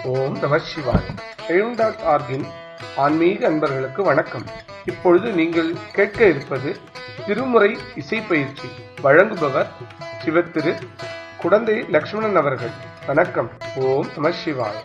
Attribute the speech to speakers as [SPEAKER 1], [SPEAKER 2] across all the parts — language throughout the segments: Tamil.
[SPEAKER 1] ஓம் நம சிவாய் எழும் டாட் ஆர்கின் ஆன்மீக அன்பர்களுக்கு வணக்கம் இப்பொழுது நீங்கள் கேட்க இருப்பது திருமுறை இசை பயிற்சி வழங்குபவர் சிவத்திரு குடந்தை லக்ஷ்மணன் அவர்கள் வணக்கம் ஓம் நம சிவாய்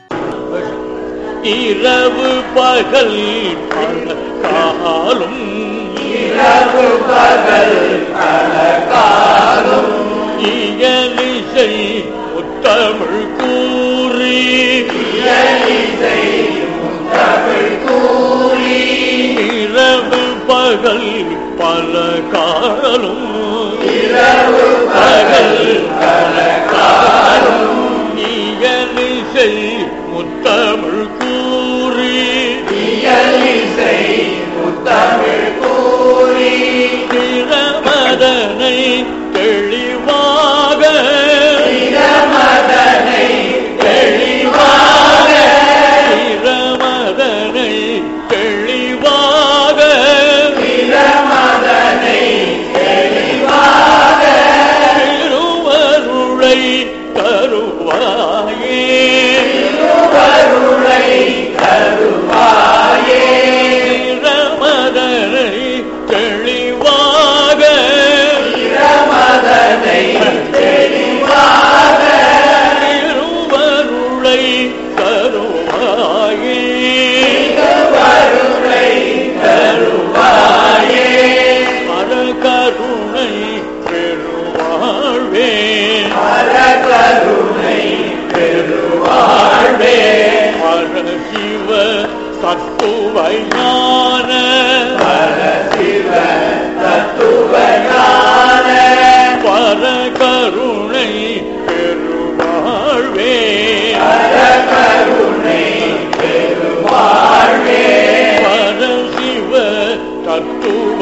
[SPEAKER 2] இரவு பகல் பல காலும்
[SPEAKER 3] இரவு பகல் கலகாலும்
[SPEAKER 2] இயலிசை முத்தமிழ் கூறி
[SPEAKER 3] இசை தமிழ் கூறி
[SPEAKER 2] இரவு பகல் பல காலும்
[SPEAKER 3] இரவு பகல் கலகாலும்
[SPEAKER 2] இயலிசை முத்தமிழ் கூறி
[SPEAKER 3] இசை முத்தமிழ் கூறி
[SPEAKER 2] திறமதனை தெளிவாக
[SPEAKER 3] பிரமதனை தெளிவாக
[SPEAKER 2] திறமதனை தெளிவாக
[SPEAKER 3] பிரமதனை தெளிவாக
[SPEAKER 2] திருவருளை தருவாயே
[SPEAKER 3] திருவருளை தருவாயே
[SPEAKER 2] திறமதனை தெளிவாக
[SPEAKER 3] பிரமதனை தெளிவாக
[SPEAKER 2] திருவருளை தருவாயே
[SPEAKER 3] திருவருளை தருவாயே
[SPEAKER 2] மரகருணை பெருவாழ்வே
[SPEAKER 3] மரகருணை பெருவாழ்வே
[SPEAKER 2] பரசிவ தத்துவஞான
[SPEAKER 3] பரசிவ தத்துவஞான
[SPEAKER 2] பரகருணை பெருவாழ்வே
[SPEAKER 3] மரகருணை பெருவாழ்வே
[SPEAKER 2] பரசிவ தத்துவஞான